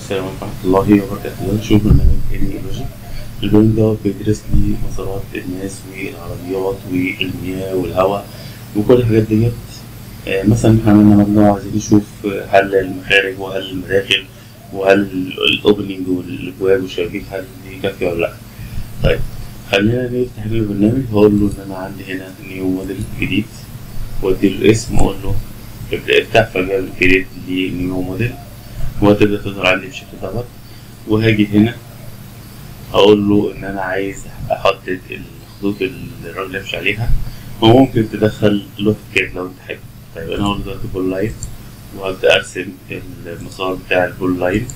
السلام عليكم ورحمة الله وبركاته نشوف برنامج اني لوجيك البرنامج ده بيدرس لي مسارات الناس والعربيات والمياه والهواء وكل الحاجات ديت آه، مثلا احنا عملنا مجموعة عايزين نشوف هل المخارج وهل المداخل وهل الاوبننج والابواب والشبابيك هل دي كافية ولا لا طيب خلينا نفتح له البرنامج هقول له ان انا عندي هنا نيو موديل جديد واديله الاسم واقول له ابدا افتح فجاب كريت لي نيو موديل وهتبدا تظهر عندي بالشكل دوت وهاجي هنا اقول له ان انا عايز احدد الخطوط اللي الراجل يمشي عليها وممكن تدخل لوحة كاد لو انت حابب طيب انا هقول له دلوقتي بول لاين وهبدا ارسم المسار بتاع البول لاين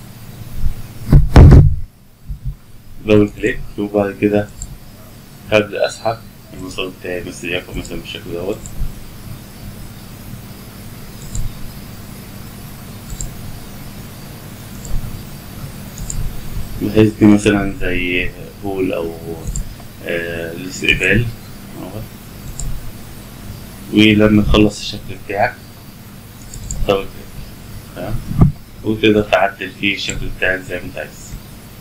دبل كليك وبعد كده هبدا اسحب المسار بتاعي بس يكون مثلا بالشكل دوت بحيث دي مثلا زي هول أو آه الاستقبال أهو. ولما تخلص الشكل بتاعك دبل كليك تمام وتقدر تعدل فيه الشكل بتاعك زي ما انت عايز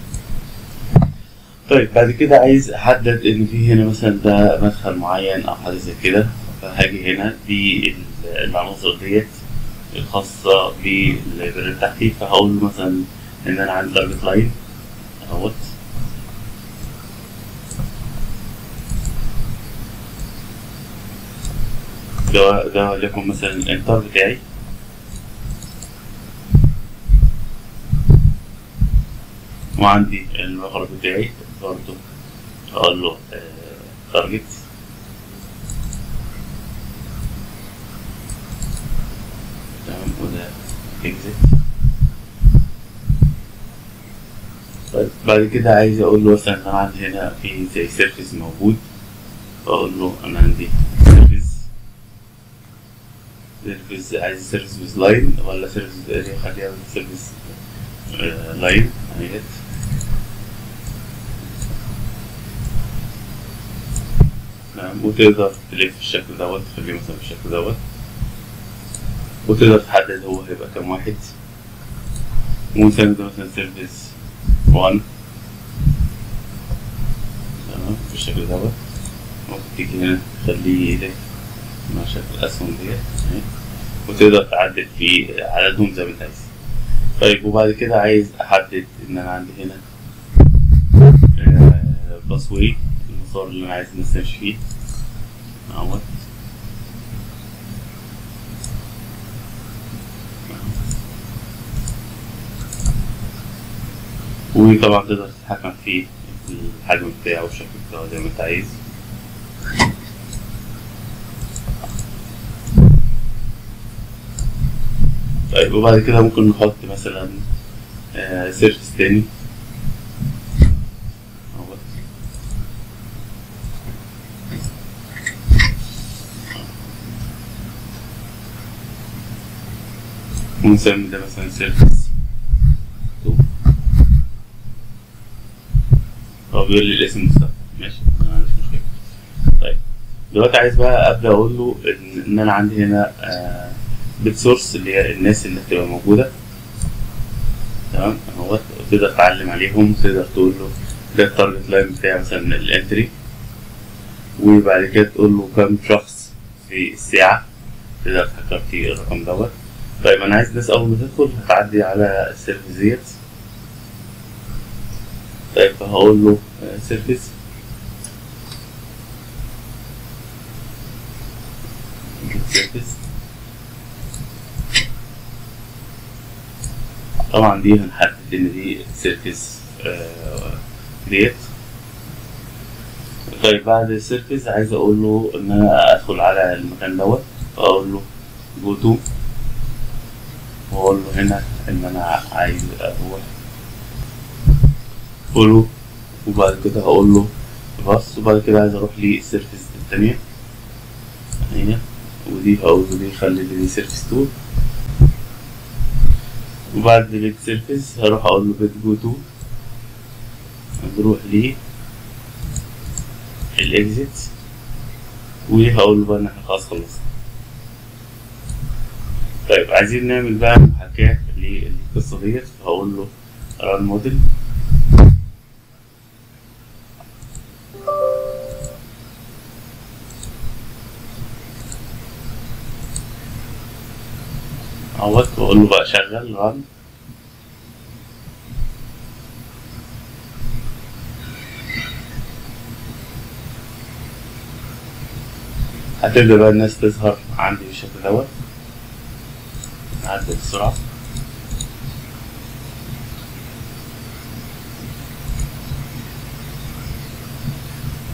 طيب بعد كده عايز احدد ان في هنا مثلا ده مدخل معين او حاجه زي كده فهاجي هنا دي العناصر ديت الخاصه بالبرنامج بتاعتي فهقول له مثلا ان انا عندي درجه لاين اهوت ده ده وليكن مثلا الانتر بتاعي وعندي المخرج بتاعي برضه اقول له تارجت تمام وده اكزيت طيب بعد كده عايز اقول له مثلا انا عندي هنا في زي سيرفيس موجود فاقول له انا عندي سيرفيس سيرفيس عايز سيرفيس لاين ولا سيرفيس اريا خليها سيرفيس آه لاين اهيت نعم وتقدر تلف الشكل دوت تخليه مثلا بالشكل دوت وتقدر تحدد هو هيبقى كام واحد ممكن ده مثلا سيرفيس 1 تمام بالشكل دوت ممكن تيجي هنا تخليه يلف مع شكل الأسهم ديت وتقدر تعدل في عددهم زي ما انت عايز طيب وبعد كده عايز أحدد إن أنا عندي هنا باسوي المسار اللي أنا عايز الناس تمشي فيه اهوت وطبعا تقدر تتحكم في الحجم بتاعه والشكل بتاعه زي ما انت عايز طيب وبعد كده ممكن نحط مثلا آه سيرفس تاني اهوت. ونسمي ده مثلا سيرفس هو بيقول لي الاسم مستقبل ماشي ما عنديش مشكلة طيب دلوقتي عايز بقى ابدا اقول له ان, إن انا عندي هنا آه بيت سورس اللي هي الناس اللي هتبقى موجودة تمام اهوت تقدر تعلم عليهم تقدر تقول له ده التارجت لاين بتاعي مثلا الانتري وبعد كده تقول له كم شخص في الساعة تقدر تحكم في الرقم دوت طيب انا عايز الناس اول ما تدخل هتعدي على السيرفيس ديت طيب فهقول له سيرفيس سيرفيس طبعا دي هنحدد ان دي سيرفيس ديت طيب بعد السيرفيس عايز اقول له ان انا ادخل على المكان دوت فاقول له جو تو واقول له هنا ان انا عايز اروح فولو وبعد كده هقول له بس وبعد كده عايز اروح للسيرفيس التانية هنا ودي هقول له دي خلي لي دي سيرفيس 2 وبعد ديليت سيرفيس هروح اقول له بيت جو تو هنروح ليه الاكزيت وهقول له بقى ان احنا خلاص خلصنا طيب عايزين نعمل بقى محاكاة للقصة ديت فهقول له ران موديل اهوت واقول له بقى شغل ران هتبدأ بقى الناس تظهر عندي بالشكل دوت نعدل السرعة